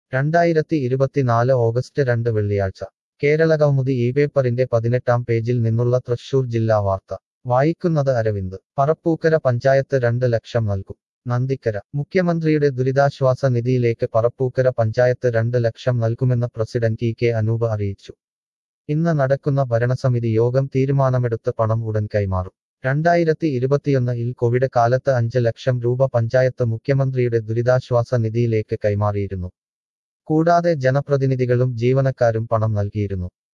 രണ്ടായിരത്തി ഇരുപത്തിനാല് ഓഗസ്റ്റ് രണ്ട് വെള്ളിയാഴ്ച കേരളകൗമുദി ഈ പേപ്പറിന്റെ പതിനെട്ടാം പേജിൽ നിന്നുള്ള തൃശൂർ ജില്ലാ വാർത്ത വായിക്കുന്നത് അരവിന്ദ് പറപ്പൂക്കര പഞ്ചായത്ത് രണ്ട് ലക്ഷം നൽകും നന്ദിക്കര മുഖ്യമന്ത്രിയുടെ ദുരിതാശ്വാസ നിധിയിലേക്ക് പറപ്പൂക്കര പഞ്ചായത്ത് രണ്ട് ലക്ഷം നൽകുമെന്ന് പ്രസിഡന്റ് ഇ കെ അനൂപ് അറിയിച്ചു ഇന്ന് നടക്കുന്ന ഭരണസമിതി യോഗം തീരുമാനമെടുത്ത് പണം ഉടൻ കൈമാറും രണ്ടായിരത്തി ഇരുപത്തിയൊന്നിൽ കോവിഡ് കാലത്ത് അഞ്ച് ലക്ഷം രൂപ പഞ്ചായത്ത് മുഖ്യമന്ത്രിയുടെ ദുരിതാശ്വാസ നിധിയിലേക്ക് കൈമാറിയിരുന്നു കൂടാതെ ജനപ്രതിനിധികളും ജീവനക്കാരും പണം നൽകിയിരുന്നു